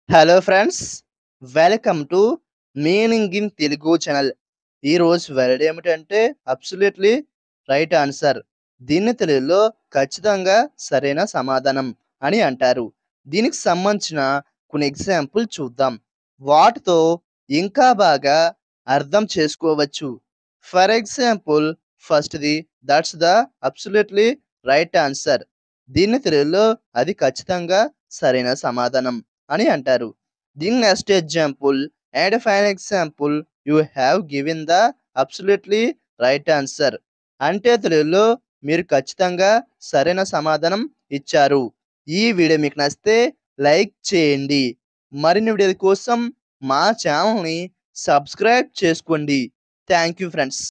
hello friends welcome to meaning in Telugu channel ఈరోజు word ఏమిటంటే absolutely right answer దీన్ని తెలుగులో ఖచ్చితంగా సరైన సమాధానం అని అంటారు దీనికి సంబంధించిన కొన్ని ఎగ్జాంపుల్ చూద్దాం వాటితో ఇంకా బాగా అర్థం చేసుకోవచ్చు ఫర్ ఎగ్జాంపుల్ ఫస్ట్ది that's the absolutely right answer దీన్ని తెలుగులో అది ఖచ్చితంగా సరైన సమాధానం అని అంటారు దీని next example and fine example you have given the absolutely right answer అంటే తెలుగులో మీరు ఖచ్చితంగా సరైన సమాధానం ఇచ్చారు ఈ వీడియో మీకు నచ్చితే లైక్ చేయండి మరిన్ని వీడియోల కోసం మా ఛానల్ని సబ్స్క్రైబ్ చేసుకోండి థ్యాంక్ యూ ఫ్రెండ్స్